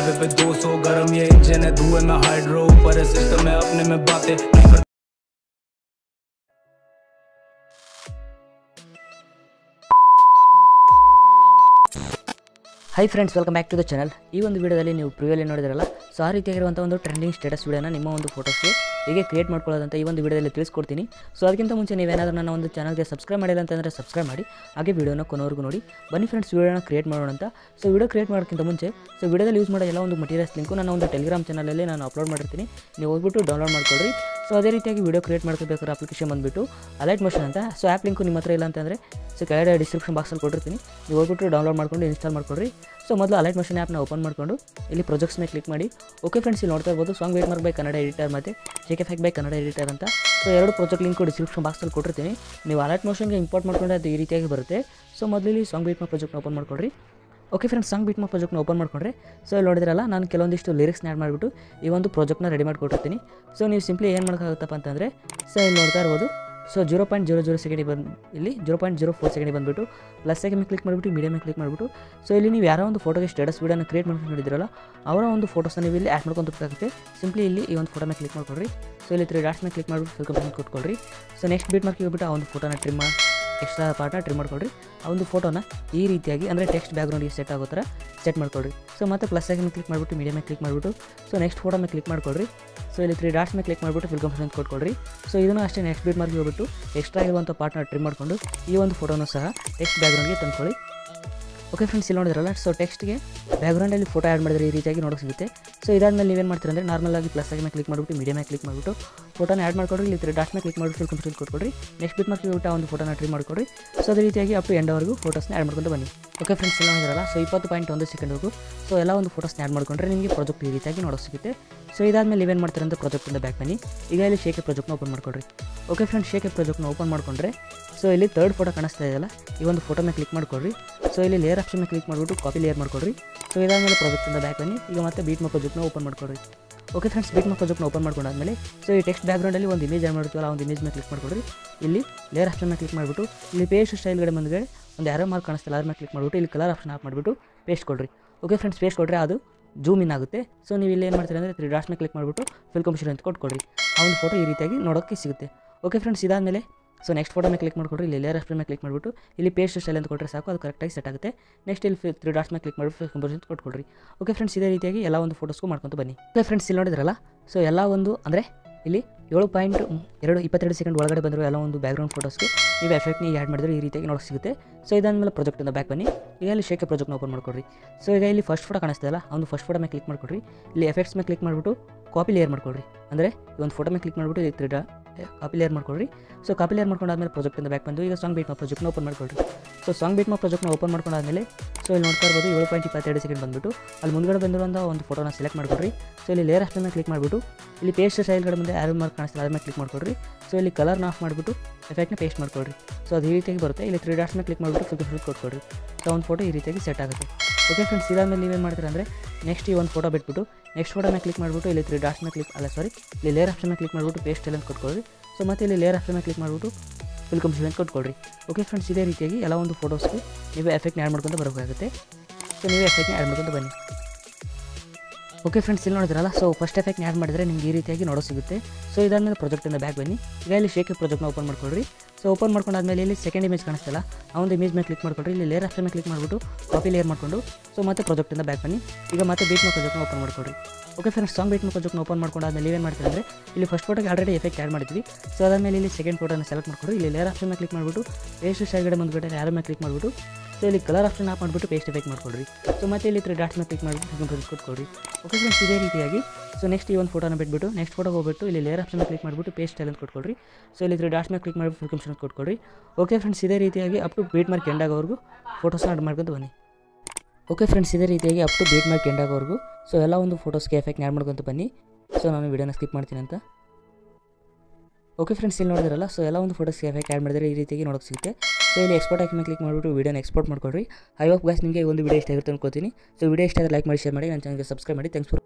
highway पे 200 गरम ये इंजन है धुएं में हाइड्रो ऊपर है सिस्टम है अपने में बातें नहीं कर hi friends welcome back to the channel ಈ ಒಂದು ವಿಡಿಯೋದಲ್ಲಿ ನೀವು ಪ್ರಿವಿಯಲ್ಲಿ ನೋಡಿದ್ರಲ್ಲ ಸೊ ಆ ರೀತಿಯಾಗಿರುವಂಥ ಒಂದು ಟ್ರೆಂಡಿಂಗ್ ಸ್ಟೇಟಸ್ ವಿಡಿಯೋನ ನಿಮ್ಮ ಒಂದು ಫೋಟೋಸ್ಗೆ ಹೇಗೆ ಕ್ರಿಯೇಟ್ ಮಾಡ್ಕೊಳ್ಳೋದಂತ ಈ ಒಂದು ವಿಡಿಯೋದಲ್ಲಿ ತಿಳಿಸ್ಕೊಡ್ತೀನಿ ಸೊ ಅದಕ್ಕಿಂತ ಮುಂಚೆ ನೀವೇನಾದರೂ ನನ್ನ ಒಂದು ಚಾನಲ್ಗೆ ಸಬ್ಸ್ಕ್ರೈಬ್ ಮಾಡಿಲ್ಲ ಅಂತಂದರೆ ಸಬ್ಸ್ಕ್ರೈಬ್ ಮಾಡಿ ಹಾಗೆ ವಿಡಿಯೋನ ಕೊನೆವರೆಗೂ ನೋಡಿ ಬನ್ನಿ ಫ್ರೆಂಡ್ಸ್ ವಿಡಿಯೋನ ಕ್ರಿಯೇಟ್ ಮಾಡೋಣ ಅಂತ ಸೊ ವಿಡಿಯೋ ಕ್ರಿಯೇಟ್ ಮಾಡೋಕ್ಕಿಂತ ಮುಂಚೆ ಸೊ ವಿಡಿಯೋದಲ್ಲಿ ಯೂಸ್ ಮಾಡೋ ಎಲ್ಲ ಒಂದು ಮಟೀರಿಯಲ್ಸ್ ಲಿಂಕು ನನ್ನ ಒಂದು ಟೆಲಿಗ್ರಾಮ್ ಚಾನಲಲ್ಲಿ ನಾನು ಅಪ್ಲೋಡ್ ಮಾಡಿರ್ತೀನಿ ನೀವು ಹೋಗ್ಬಿಟ್ಟು ಡೌನ್ಲೋಡ್ ಮಾಡ್ಕೊಳ್ಳಿ ಸೊ ಅದೇ ರೀತಿಯಾಗಿ ವಿಡಿಯೋ ಕ್ರಿಯೇಟ್ ಮಾಡ್ಕೋಬೇಕಾದ್ರೆ ಅಪ್ಲಿಕೇಶನ್ ಬಂದುಬಿಟ್ಟು ಅಲೈಟ್ ಮೋಷನ್ ಅಂತ ಸೊ ಆ್ಯಪ್ ಲಿಂಕು ನಿಮ್ಮ ಹತ್ರ ಇಲ್ಲ ಅಂತಂದರೆ ಸೊ ಕೆಳಗಡೆ ಡಿಸ್ಕ್ರಿಪ್ಷನ್ ಬಾಕ್ಸಲ್ಲಿ ಕೊಟ್ಟಿರ್ತೀನಿ ನೀವು ಹೋಗ್ಬಿಟ್ಟು ಡೌನ್ಲೋಡ್ ಮಾಡ್ಕೊಂಡು ಇನ್ಸ್ಟಾಲ್ ಮಾಡ್ಕೊಡ್ರಿ ಸೊ ಮೊದಲು ಅಲೈಟ್ ಮೋಷನ್ ಆ್ಯಪ್ನ ಓಪನ್ ಮಾಡಿಕೊಂಡು ಇಲ್ಲಿ ಪ್ರೊಜೆಕ್ಟ್ಸ್ ಮೇಲೆ ಕ್ಲಿಕ್ ಮಾಡಿ ಓಕೆ ಫ್ರೆಂಡ್ಸ್ ಇಲ್ಲಿ ನೋಡ್ತಾ ಇರ್ಬೋದು song beat mark by Kannada editor ಮತ್ತು ಜೆ ಕೆ ಫ್ಯಾಕ್ ಬೈ ಕನ್ನಡ ಎಡಿಟರ್ ಅಂತ ಸೊ ಎರಡು ಪ್ರಾಜೆಕ್ಟ್ ಲಿಂಕು ಡಿಸ್ಕ್ರಿಪ್ಷನ್ ಬಾಕ್ಸಲ್ಲಿ ಕೊಟ್ಟಿರ್ತೀನಿ ನೀವು ಅಲೈಟ್ ಮೋಷನ್ಗೆ ಇಂಪೋರ್ಟ್ ಮಾಡ್ಕೊಂಡ್ರೆ ಅದು ಈ ರೀತಿಯಾಗಿ ಬರುತ್ತೆ ಸೊ ಮೊದಲು ಇಲ್ಲಿ ಸಾಂಗ್ ಬೀಟ್ ಮಾರ್ಕ್ ಪ್ರಾಜೆಕ್ಟ್ನ ಓಪನ್ ಮಾಡ್ಕೊಡ್ರಿ okay friends song beat mark ಪ್ರಾಜೆಕ್ಟ್ನ ಓಪನ್ ಮಾಡ್ಕೊಂಡ್ರೆ ಸೊ ಇಲ್ಲಿ ನೋಡಿದ್ರಲ್ಲ ನಾನು ಕೆಲವೊಂದಿಷ್ಟು ಲಿರಿಕ್ಸ್ನ ಆ್ಯಡ್ ಮಾಡಿಬಿಟ್ಟು ಈ ಒಂದು ಪ್ರಾಜೆಕ್ಟ್ನ ರೆಡಿ ಮಾಡಿಕೊಟ್ಟಿರ್ತೀನಿ ಸೊ ನೀವು ಸಿಂಪ್ಲಿ ಏನು ಮಾಡೋಕ್ಕಾಗುತ್ತಪ್ಪ ಅಂತಂದರೆ ಸೊ ಇಲ್ಲಿ ನೋಡ್ತಾ ಇರ್ಬೋದು so zero point zero zero ಸೆಕೆಂಡಿಗೆ ಬಂದು ಇಲ್ಲಿ ಜೀರೋ ಪಾಯಿಂಟ್ ಜೀರೋ ಫೋರ್ ಸೆಕೆಂಡಿಗೆ ಬಂದುಬಿಟ್ಟು ಪ್ಲಸ್ ಸೆಕೆಂಡ್ ಕ್ಲಿಕ್ ಮಾಡಿಬಿಟ್ಟು ಮೀಡಿಯಮ್ ಕ್ಲಿಕ್ ಮಾಡಿಬಿಟ್ಟು ಸೊ ಇಲ್ಲಿ ನೀವು ಯಾರೋ ಒಂದು ಫೋಟೋಗೆ ಸ್ಟೇಟಸ್ ವೀಡಿಯೋನ ಕ್ರಿಯೇಟ್ ಮಾಡ್ಕೊಂಡು ನೋಡಿದ್ರಲ್ಲ ಅವರ ಒಂದು ಫೋಟೋಸ್ನ ನೀವು ಇಲ್ಲಿ ಆ್ಯಡ್ ಮಾಡ್ಕೊಂಡ್ಬೇಕಾಗುತ್ತೆ ಸಿಂಪ್ಲಿ ಇಲ್ಲಿ ಈ ಒಂದು ಫೋಟೋ ಮೇಲೆ ಕ್ಲಿಕ್ ಮಾಡ್ಕೊಡ್ರಿ ಸೊ ಇಲ್ಲಿ ತ್ರೀ ಡಾಟ್ಸ್ ಮೇಲೆ ಕ್ಲಿಕ್ ಮಾಡಿಬಿಟ್ಟು ಫುಲ್ ಕಂಪ್ಲೀಟ್ ಕೊಟ್ಕೊಳ್ರಿ ಸೊ ನೆಕ್ಸ್ಟ್ ಬೀಟ್ ಮಾರ್ಕ್ ಹೋಗ್ಬಿಟ್ಟು ಆ ಒಂದು ಫೋಟೋನ ಟ್ರಿಮ್ ಮಾಡಿ ಎಕ್ಸ್ಟ್ರಾ ಪಾರ್ಟ್ನ ಟ್ರಿಮ್ ಮಾಡ್ಕೊಳ್ರಿ ಆ ಒಂದು ಫೋಟೋನ ಈ ರೀತಿಯಾಗಿ ಅಂದರೆ ಟೆಕ್ಸ್ಟ್ ಬ್ಯಾಕ್ಗ್ರೌಂಡಿಗೆ ಸೆಟ್ ಆಗೋ ಥರ ಸೆಟ್ ಮಾಡ್ಕೊಳ್ರಿ ಸೊ ಮತ್ತೆ ಪ್ಲಸ್ ಸೆಕೆಂಡ್ ಕ್ಲಿಕ್ ಮಾಡಿಬಿಟ್ಟು ಮೀಡಿಯಮ್ ಕ್ಲಿಕ್ ಮಾಡಿಬಿಟ್ಟು ಸೊ ನೆಕ್ಸ್ಟ್ ಫೋಟೋ ಮೇಲೆ ಕ್ಲಿಕ್ ಮಾಡ್ಕೊಳ್ರಿ ಸೊ ಇಲ್ಲಿ ತ್ರೀ ಡಾಟ್ಸ್ ಮೇಲೆ ಕ್ಲಿಕ್ ಮಾಡಿಬಿಟ್ಟು ಫಿಲ್ ಕಂಪ್ಲೀಟ್ ಕೊಟ್ಕೊಳ್ರಿ ಸೊ ಇದನ್ನು ಅಷ್ಟೇ ನೆಕ್ಸ್ಟ್ ಬೀಟ್ ಮಾರ್ಕ್ ಹೋಗ್ಬಿಟ್ಟು ಎಕ್ಸ್ಟ್ರಾ ಆಗಿರುವಂಥ ಪಾರ್ಟ್ನ ಟ್ರಿಮ್ ಮಾಡಿಕೊಂಡು ಈ ಒಂದು ಫೋಟೋನು ಸಹ ಟೆಕ್ಸ್ಟ್ ಬ್ಯಾಕ್ಗ್ರೌಂಡ್ಗೆ ತಂದ್ಕೊಳ್ಳಿ ಓಕೆ ಫ್ರೆಂಡ್ಸ್ ಇಲ್ಲಿ ನೋಡಿದ್ರಲ್ಲ ಸೊ ಟೆಕ್ಸ್ಟ್ಗೆ ಬ್ಯಾಕ್ಗ್ರೌಂಡಲ್ಲಿ ಫೋಟೋ ಆ್ಯಡ್ ಮಾಡಿದ್ರೆ ಈ ರೀತಿಯಾಗಿ ನೋಡೋಕೆ ಸಿಗುತ್ತೆ ಸೊ ಇದಾದ್ಮೇಲೆ ನೀವೇನು ಮಾಡ್ತೀರ ಅಂದರೆ ನಾರ್ಮಲ್ ಆಗಿ ಪ್ಲಸ್ ಆಗಿ ಮೇಲೆ ಕ್ಲಿಕ್ ಮಾಡಿಬಿಟ್ಟು ಮೀಡಿಯಮ್ ಮೇಲೆ ಕ್ಲಿಕ್ ಮಾಡಿಬಿಟ್ಟು ಫೋಟೋನ ಆ್ಯಡ್ ಮಾಡ್ಕೊಡ್ರಿ ಇಲ್ಲಿ ತ್ರೀ ಡಾಟ್ ಮೇಲೆ ಕ್ಲಿಕ್ ಮಾಡಿಬಿಟ್ಟು ಕಂಪ್ಲೀಟ್ ಕೊಟ್ಕೊಡ್ರಿ ನೆಕ್ಸ್ಟ್ ಬಿಟ್ ಮಾರ್ಕ್ ಹೋಗ್ಬಿಟ್ಟು ಆ ಒಂದು ಫೋಟೋನ ಟ್ರೀ ಮಾಡ್ಕೊಡ್ರಿ ಸೊ ಅದೇ ರೀತಿಯಾಗಿ ಅಪ್ ಟು ಎಂಡ್ವರೆಗೂ ಫೋಟೋಸ್ನ ಆ್ಯಡ್ ಮಾಡ್ಕೊಂಡು ಬನ್ನಿ ಓಕೆ ಫ್ರೆಂಡ್ಸ್ ಎಲ್ಲ ನೋಡಿದ್ರಲ್ಲ ಸೊ ಇಪ್ಪತ್ತು ಪಾಯಿಂಟ್ ಒಂದು ಸೆಕೆಂಡ್ವರೆಗೂ ಸೊ ಎಲ್ಲ ಒಂದು ಫೋಟೋಸ್ನ ಆ್ಯಡ್ ಮಾಡ್ಕೊಂಡ್ರೆ ನಿಮಗೆ ಪ್ರಾಜೆಕ್ಟ್ ಈ ರೀತಿಯಾಗಿ ನೋಡೋಕೆ ಸಿಗುತ್ತೆ ಸೊ ಇದಾದ್ಮೇಲೆ ನೀವೇನು ಮಾಡ್ತೀರ ಅಂತ ಪ್ರಾಜೆಕ್ಟಿಂದ ಬ್ಯಾಕ್ ಬನ್ನಿ ಈಗ ಇಲ್ಲಿ ಶೇಕೆ ಪ್ರಾಜೆಕ್ಟ್ನ ಓಪನ್ ಮಾಡ್ಕೊಡ್ರಿ ಓಕೆ ಫ್ರೆಂಡ್ಸ್ ಶೇಕೆ ಪ್ರಾಜೆಕ್ಟ್ನ ಓಪನ್ ಮಾಡ್ಕೊಂಡ್ರೆ ಸೊ ಇಲ್ಲಿ ತರ್ಡ್ ಫೋಟೋ ಕಾಣಿಸ್ತಾ ಇದೆಯಲ್ಲ ಈ ಒಂದು ಫೋಟೋ ಮೇಲೆ ಕ್ಲಿಕ್ ಮಾಡ್ಕೊಡ್ರಿ ಸೊ ಇಲ್ಲಿ ಲೇಯರ್ ಆಪ್ಷನ್ ಮೇಲೆ ಕ್ಲಿಕ್ ಮಾಡಿಬಿಟ್ಟು ಕಾಪಿ ಲೇಯರ್ ಮಾಡ್ಕೊಡ್ರಿ ಸೊ ಇದಾದಮೇಲೆ ಪ್ರಾಜೆಕ್ಟಿಂದ ಬ್ಯಾಕ್ ಬನ್ನಿ ಈಗ ಮತ್ತೆ ಬೀಟ್ ಮಾ ಪ್ರಾಜೆಕ್ಟ್ನ ಓಪನ್ ಮಾಡ್ಕೊಡ್ರಿ ಓಕೆ ಫ್ರೆಂಡ್ಸ್ ಬೀಟ್ ಮಾ ಪ್ರಾಜೆಕ್ಟ್ನ ಓಪನ್ ಮಾಡ್ಕೊಂಡಾದ್ಮೇಲೆ ಸೊ ಈ ಟೆಕ್ಸ್ಟ್ ಬ್ಯಾಕ್ಗ್ರೌಂಡಲ್ಲಿ ಒಂದು ಇಮೇಜ್ ಆ್ಯಡ್ ಮಾಡ್ತೀವಲ್ಲ ಆ ಒಂದು ಇಮೇಜ್ ಮೇಲೆ ಕ್ಲಿಕ್ ಮಾಡ್ಕೊಡ್ರಿ ಇಲ್ಲಿ ಲೇಯರ್ ಆಪ್ಷನ್ ಮೇಲೆ ಕ್ಲಿಕ್ ಮಾಡಿಬಿಟ್ಟು ಇಲ್ಲಿ ಪೇಸ್ಟ್ ಸ್ಟೈಲ್ಗಡೆ ಬಂದರೆ ಒಂದು ಯಾರೋ ಮಾರ್ಕ್ ಕಾಣಿಸ್ತಿಲ್ಲ ಅದ್ರ ಮೇಲೆ ಕ್ಲಿಕ್ ಮಾಡಿಬಿಟ್ಟು ಇಲ್ಲಿ ಕಲರ್ ಆಪ್ಷನ್ ಆಫ್ ಮಾಡಿಬಿಟ್ಟು ಪೇಸ್ಟ್ ಕೊಡ್ರಿ ಓಕೆ ಫ್ರೆಂಡ್ಸ್ ಪೇಸ್ಟ್ ಕೊಟ್ಟರೆ ಅದು ಜೂಮ್ ಇನ್ ಆಗುತ್ತೆ ಸೊ ನೀವು ಇಲ್ಲಿ ಏನು ಮಾಡ್ತೀರಿ ಅಂದರೆ ತ್ರೀ ಡಾಟ್ಸ್ ಮೇಲೆ ಕ್ಲಿಕ್ ಮಾಡಿಬಿಟ್ಟು ಫಿಲ್ ಕಂಪ್ಯೂಷನ್ ಅಂತ ಕೊಟ್ಕೊಡ್ರಿ ಆ ಒಂದು ಫೋಟೋ ಈ ರೀತಿಯಾಗಿ ನೋಡೋಕ್ಕೆ ಸಿಗುತ್ತೆ ಓಕೆ ಫ್ರೆಂಡ್ಸ್ ಇದಾದಮೇಲೆ ಸೊ ನೆಕ್ಸ್ಟ್ ಫೋಟೋ ಮೇಲೆ ಕ್ಲಿಕ್ ಮಾಡಿಕೊಡ್ರಿ ಇಲ್ಲಿ ಲೇಯರ್ ಆಪ್ಷನ್ ಮೇಲೆ ಕ್ಲಿಕ್ ಮಾಡಿಬಿಟ್ಟು ಇಲ್ಲಿ ಪೇಸ್ಟ್ ಸ್ಟೈಲ್ ಅಂತ ಕೊಟ್ಟರೆ ಸಾಕು ಅದು ಕರೆಕ್ಟಾಗಿ ಸೆಟ್ ಆಗುತ್ತೆ ನೆಕ್ಸ್ಟ್ ಇಲ್ಲಿ ತ್ರೀ ಡಾಟ್ಸ್ ಮೇಲೆ ಕ್ಲಿಕ್ ಮಾಡಿಬಿಟ್ಟು ಕಂಪೋಸಿಷನ್ ಕೊಟ್ಕೊಡ್ರಿ ಓಕೆ ಫ್ರೆಂಡ್ಸ್ ಇದೇ ರೀತಿಯಾಗಿ ಎಲ್ಲ ಒಂದು ಫೋಟೋಸ್ಗೂ ಮಾಡ್ಕೊತ ಬನ್ನಿ ಓಕೆ ಫ್ರೆಂಡ್ಸ್ ಇಲ್ಲಿ ನೋಡಿದ್ರಲ್ಲ ಸೊ ಎಲ್ಲ ಒಂದು ಅಂದರೆ ಇಲ್ಲಿ ಏಳು ಪಾಯಿಂಟ್ ಎರಡು ಇಪ್ಪತ್ತೆರಡು ಸೆಕೆಂಡ್ ಒಳಗಡೆ ಬಂದಿರೋ ಎಲ್ಲ ಒಂದು ಬ್ಯಾಕ್ಗ್ರೌಂಡ್ ಫೋಟೋಸ್ಗೆ ನೀವು ಎಫೆಕ್ಟ್ನ ಆ್ಯಡ್ ಮಾಡಿದ್ರೆ ಈ ರೀತಿಯಾಗಿ ನೋಡೋಕೆ ಸಿಗುತ್ತೆ ಸೊ ಇದಾದಮೇಲೆ ಪ್ರಾಜೆಕ್ಟಿಂದ ಬ್ಯಾಕ್ ಬನ್ನಿ ಈಗ ಇಲ್ಲಿ ಶೇಕೆ ಪ್ರಾಜೆಕ್ಟ್ನ ಓಪನ್ ಮಾಡ್ಕೊಡ್ರಿ ಸೊ ಈಗ ಇಲ್ಲಿ ಫಸ್ಟ್ ಫೋಟೋ ಕಾಣಿಸ್ತದಲ್ಲ ಆ ಒಂದು ಫಸ್ಟ್ ಫೋಟೋ ಮೇಲೆ ಕ್ಲಿಕ್ ಮಾಡ್ಕೊಡ್ರಿ ಇಲ್ಲಿ ಎಫೆಕ್ಟ್ಸ್ ಮೇಲೆ ಕ್ಲಿಕ್ ಮಾಡಿಬಿಟ್ಟು ಕಾಪಿ ಲೇಯರ್ ಮಾಡ್ಕೊಡ್ರಿ ಅಂದರೆ ಈ ಒಂದು ಫೋಟೋ ಮೇಲೆ ಕ್ಲಿಕ್ ಮಾಡಿಬಿಟ್ಟು ಇಲ್ಲಿ ತ್ರೀ ಕಾಪಿ ಲೇಯರ್ ಮಾಡ್ಕೊಳ್ರಿ ಸೊ ಕಾಪಿ ಲೇಯರ್ ಮಾಡ್ಕೊಂಡಾದ್ಮೇಲೆ ಪ್ರಾಜೆಕ್ಟಿಂದ ಬ್ಯಾಕ್ ಬಂದು ಈಗ ಸಾಂಗ್ ಬೀಟ್ ಮಾ ಪ್ರಾಜೆಕ್ಟ್ನ ಓಪನ್ ಮಾಡ್ಕೊಳ್ರಿ ಸೊ ಸಾಂಗ್ ಬೀಟ್ ಮಾ ಪ್ರಾಜೆಕ್ಟ್ನ ಓಪನ್ ಮಾಡ್ಕೊಂಡಾದ್ಮೇಲೆ ಸೊ ಇಲ್ಲಿ ನೋಡ್ತಾ ಇರ್ಬೋದು ಏಳು ಪಾಯಿಂಟ್ ಇಪ್ಪತ್ತೆರಡು ಸೆಕೆಂಡ್ ಬಂದುಬಿಟ್ಟು ಅಲ್ಲಿ ಮುಂದ್ಗಡೆ ಬಂದಿರುವಂಥ ಒಂದು ಫೋಟೋನ ಸೆಲೆಕ್ಟ್ ಮಾಡ್ಕೊಡ್ರಿ ಸೊ ಇಲ್ಲಿ ಲೇಯರ್ ಅಷ್ಟನ್ನು ಕ್ಲಿಕ್ ಮಾಡಿಬಿಟ್ಟು ಇಲ್ಲಿ ಪೇಸ್ಟ್ ಸ್ಟೈಲ್ಗಡೆ ಮುಂದೆ ಆರೋ ಮಾರ್ಕ್ ಕಾಣಿಸ್ತಿಲ್ಲ ಅದ್ರ ಮೇಲೆ ಕ್ಲಿಕ್ ಮಾಡ್ಕೊಡ್ರಿ ಸೊ ಇಲ್ಲಿ ಕಲರ್ನ ಆಫ್ ಮಾಡಿಬಿಟ್ಟು ಎಫೆಕ್ಟ್ನ ಪೇಸ್ಟ್ ಮಾಡ್ಕೊಡ್ರಿ ಸೊ ಅದು ಈ ರೀತಿಯಾಗಿ ಬರುತ್ತೆ ಇಲ್ಲಿ ತ್ರೀ ಡಾಟ್ಸ್ನ ಕ್ಲಿಕ್ ಮಾಡಿಬಿಟ್ಟು ಫಿಲ್ ಫಿಲ್ ಕೊಟ್ಕೊಡ್ರಿ ಸೊ ಒಂದು ಫೋಟೋ ಈ ರೀತಿಯಾಗಿ ಸೆಟ್ ಆಗುತ್ತೆ ಓಕೆ ಫ್ರೆಂಡ್ಸ್ ಇದಾದ್ಮೇಲೆ ನೀವೇನು ಮಾಡ್ತೀರಾ ಅಂದರೆ ನೆಕ್ಸ್ಟ್ ಈ ಒಂದು ಫೋಟೋ ಬಿಟ್ಬಿಟ್ಟು ನೆಕ್ಸ್ಟ್ ಫೋಟೋನ ಕ್ಲಿಕ್ ಮಾಡಿಬಿಟ್ಟು ಇಲ್ಲಿ ತ್ರೀ ಡಾಟ್ಸ್ನ ಕ್ಲಿಕ್ ಅಲ್ಲ ಸಾರಿ ಇಲ್ಲಿ ಲೇಯರ್ ಆಪ್ಷನ್ನ ಕ್ಲಿಕ್ ಮಾಡಿಬಿಟ್ಟು ಪೇಸ್ಟ್ ಎಲ್ಲ ಕೊಟ್ಕೊಳ್ರಿ ಸೊ ಮತ್ತೆ ಇಲ್ಲಿ ಲೇಯರ್ ಆಪ್ಷನ್ನ ಕ್ಲಿಕ್ ಮಾಡಿಬಿಟ್ಟು ಫಿಲ್ ಕಂಪ್ಯೂಷನ್ ಕೊಟ್ಕೊಳ್ರಿ ಓಕೆ ಫ್ರೆಂಡ್ಸ್ ಇದೇ ರೀತಿಯಾಗಿ ಎಲ್ಲ ಒಂದು ಫೋಟೋಸ್ಗೆ ನೀವು ಎಫೆಕ್ಟ್ನ ಆ್ಯಡ್ ಮಾಡ್ಕೊಂಡು ಬರಬೇಕಾಗುತ್ತೆ ಸೊ ನೀವು ಎಫೆಕ್ಟ್ನ ಆ್ಯಡ್ ಮಾಡ್ಕೊಂಡು ಬನ್ನಿ ಓಕೆ ಫ್ರೆಂಡ್ಸ್ ಇಲ್ಲಿ ನೋಡಿದ್ರಲ್ಲ ಸೊ ಫಸ್ಟ್ ಎಫೆಕ್ಟ್ ಆ್ಯಡ್ ಮಾಡಿದ್ರೆ ನಿಮ್ಗೆ ಈ ರೀತಿಯಾಗಿ ನೋಡೋ ಸಿಗುತ್ತೆ ಸೊ ಇದಾದ್ಮೇಲೆ ಪ್ರಾಜೆಕ್ಟಿಂದ ಬ್ಯಾಕ್ ಬನ್ನಿ ಈಗ ಇಲ್ಲಿ ಶೇಕೆ ಪ್ರಾಜೆಕ್ಟ್ನ ಓಪನ್ ಮಾಡ್ಕೊಳ್ರಿ ಸೊ ಓಪನ್ ಮಾಡ್ಕೊಂಡಾದ್ಮೇಲೆ ಇಲ್ಲಿ ಸೆಕೆಂಡ್ ಇಮೇಜ್ ಕಾಣಿಸ್ತಲ್ಲ ಆ ಒಂದು ಇಮೇಜ್ ಮೇಲೆ ಕ್ಲಿಕ್ ಮಾಡ್ಕೊಳ್ರಿ ಇಲ್ಲಿ ಲೇಯರ್ ಆಪ್ಷನ್ ಮೇಲೆ ಕ್ಲಿಕ್ ಮಾಡಿಬಿಟ್ಟು ಕಾಪಿ ಲೇಯರ್ ಮಾಡಿಕೊಂಡು ಸೊ ಮತ್ತೆ ಪ್ರಾಜೆಕ್ಟಿಂದ ಬ್ಯಾಕ್ ಬನ್ನಿ ಈಗ ಮತ್ತೆ ಬೀಟ್ ಮಾ ಪ್ರಾಜೆಕ್ಟ್ನ ಓಪನ್ ಮಾಡ್ಕೊಳ್ರಿ ಓಕೆ ಫ್ರೆಂಡ್ಸ್ ಸಾಂಗ್ ಬೀಟ್ ಮಾ ಪ್ರಾಜೆಕ್ಟ್ನ ಓಪನ್ ಮಾಡ್ಕೊಂಡಾದ್ಮೇಲೆ ನೀವೇನು ಮಾಡ್ತೀರಿ ಅಂದರೆ ಇಲ್ಲಿ ಫಸ್ಟ್ ಫೋಟೋಗೆ ಆಲ್ರೆಡಿ ಎಫೆಕ್ಟ್ ಆ್ಯಡ್ ಮಾಡಿದ್ವಿ ಸೊ ಅದಾದಮೇಲೆ ಇಲ್ಲಿ ಸೆಕೆಂಡ್ ಫೋಟೋನ ಸೆಲೆಕ್ಟ್ ಮಾಡ್ಕೊಡ್ರಿ ಇಲ್ಲಿ ಲೇಯರ್ ಆಪ್ಷನ್ ಮೇಲೆ ಕ್ಲಿಕ್ ಮಾಡಿಬಿಟ್ಟು ಪೇಸ್ಟ್ ಸೈಡ್ಗಡೆ ಬಂದುಬಿಟ್ಟು ಯಾರ ಮೇಲೆ ಕ್ಲಿಕ್ ಮಾಡಿಬಿಟ್ಟು ಸೊ ಇಲ್ಲಿ ಕಲರ್ ಆಪ್ಷನ್ ಆಫ್ ಮಾಡಿಬಿಟ್ಟು ಪೇಸ್ಟ್ ಎಫೆಕ್ಟ್ ಮಾಡ್ಕೊಡ್ರಿ ಸೊ ಮತ್ತೆ ಇಲ್ಲಿ ತ್ರೀ ಡಾಟ್ಸ್ ಮೇಲೆ ಕ್ಲಿಕ್ ಮಾಡಿಬಿಟ್ಟು ಕೊಟ್ಕೊಡ್ರಿ ಓಕೆ ಫ್ರೆಂಡ್ಸ್ ಇದೇ ರೀತಿಯಾಗಿ ಸೊ ನೆಕ್ಸ್ಟ್ ಈ ಒಂದು ಫೋಟೋನ ಬಿಟ್ಬಿಟ್ಟು ನೆಕ್ಸ್ಟ್ ಫೋಟೋ ಹೋಗ್ಬಿಟ್ಟು ಇಲ್ಲಿ ಲೇಯರ್ ಆಪ್ಷನ್ ಕ್ಲಿಕ್ ಮಾಡಿಬಿಟ್ಟು ಪೇಸ್ಟ್ ಅಂತ ಕೊಟ್ಕೊಡ್ರಿ ಸೊ ಇಲ್ಲಿ ತ್ರೀ ಡಾಟ್ಸ್ ಮೇಲೆ ಕ್ಲಿಕ್ ಮಾಡಿಬಿಟ್ಟು ಫುಲ್ ಕಂಪ್ಷನ್ ಕೊಟ್ಕೊಡ್ರಿ ಓಕೆ ಫ್ರೆಂಡ್ಸ್ ಇದೇ ರೀತಿಯಾಗಿ up to beat mark end ಆಗೋವರೆಗೂ ಫೋಟೋಸ್ನ ಆಡ್ ಮಾಡ್ಕೊಂಡು ಬನ್ನಿ ಓಕೆ ಫ್ರೆಂಡ್ಸ್ ಇದೇ ರೀತಿಯಾಗಿ up to beat mark end ಆಗೋವರೆಗೂ ಸೊ ಎಲ್ಲ ಒಂದು ಫೋಟೋಸ್ಗೆ ಎಫೆಕ್ಟ್ ಆ್ಯಡ್ ಮಾಡ್ಕೊಂತ ಬನ್ನಿ ಸೊ ನಾನು ವಿಡಿಯೋನ ಸ್ಕಿಪ್ ಮಾಡ್ತೀನಿ ಅಂತ ಓಕೆ ಫ್ರೆಂಡ್ಸ್ ಇಲ್ಲಿ ನೋಡಿದ್ರಲ್ಲ ಸೊ ಎಲ್ಲ ಒಂದು ಫೋಟೋಸ್ಗೆ ಎಫೆಕ್ಟ್ ಆ್ಯಡ್ ಮಾಡಿದ್ರೆ ಈ ರೀತಿಯಾಗಿ ನೋಡೋಕೆ ಸಿಗುತ್ತೆ ಸೊ ಇಲ್ಲಿ ಎಕ್ಸ್ಪೋರ್ಟ್ ಹಾಕಿ ಮೇಲೆ ಕ್ಲಿಕ್ ಮಾಡಿಬಿಟ್ಟು ವಿಡಿಯೋನ ಎಕ್ಸ್ಪೋರ್ಟ್ ಮಾಡ್ಕೊಡ್ರಿ ಐ ಹೋಪ್ ಗ್ಯಾಸ್ ನಿಮಗೆ ಈ ಒಂದು ವಿಡಿಯೋ ಇಷ್ಟ ಆಗಿರುತ್ತೆ ಅನ್ಕೋತೀನಿ ಸೊ ವಿಡಿಯೋ ಇಷ್ಟ ಆದರೆ ಲೈಕ್ ಮಾಡಿ ಶೇರ್ ಮಾಡಿ ನನ್ನ ಚಾನಲ್ಗೆ ಸಬ್ಸ್ಕ್ರೈಬ್ ಮಾಡಿ ಥ್ಯಾಂಕ್ಸ್ ಫಾರ್